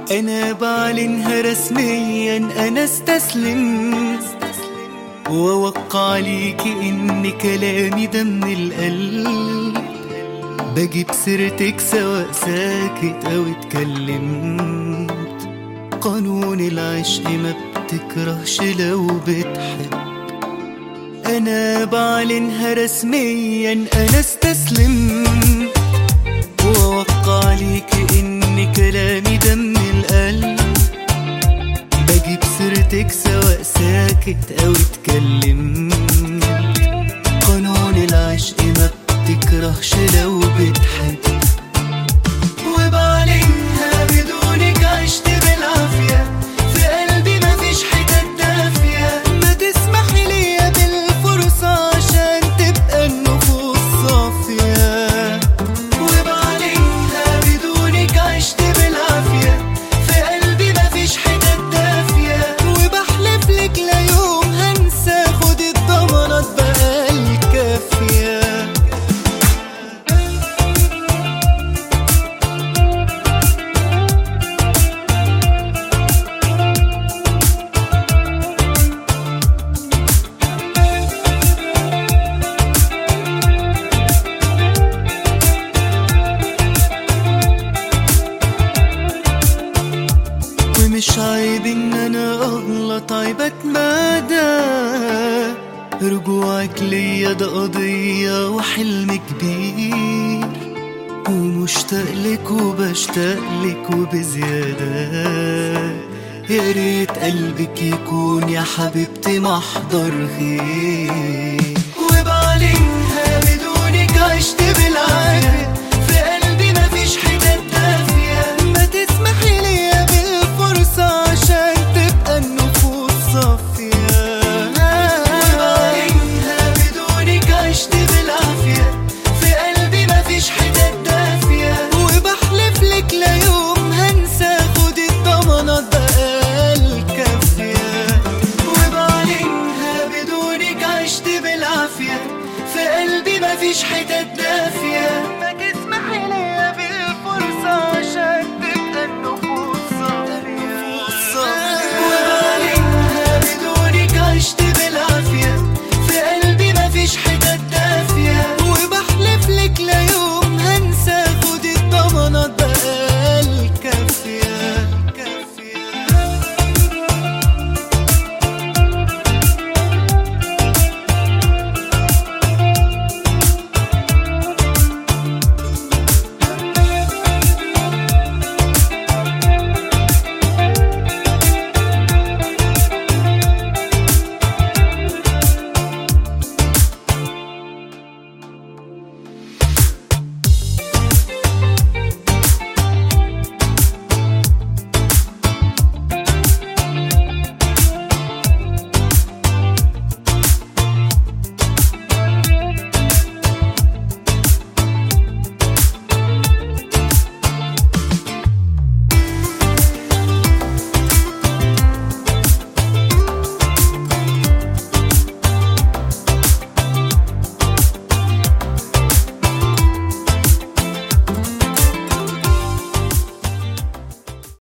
أنا بعلنها رسميا أنا استسلم وأوقع ليكي إن كلامي ده من القلب بجيب سيرتك سواء ساكت أو اتكلمت قانون العشق ما بتكرهش لو بتحب أنا بعلنها رسميا أنا استسلم وأوقع ليكي إن كلامي ده من القلب بجيب سيرتك سواء ساكت أو اتكلم قانون العشق ما بتكرهش لو بتحب وبعلنها بدونك عشت بالعافية في قلبي مفيش حتت دافية ما تسمحي ليا بالفرصة عشان تبقى النفوس صافية وبعلنها بدونك عشت بالعافية في قلبي مفيش حتت دافية وبحلف لك لا يوم هنسى خد الضمانات بقى الكافية ومش عيب ان انا اغلط عيب اتمادى رجوعك ليا ده قضية وحلم كبير ومشتاق لك وبشتاق لك وبزيادة يا ريت قلبك يكون يا حبيبتي محضر خير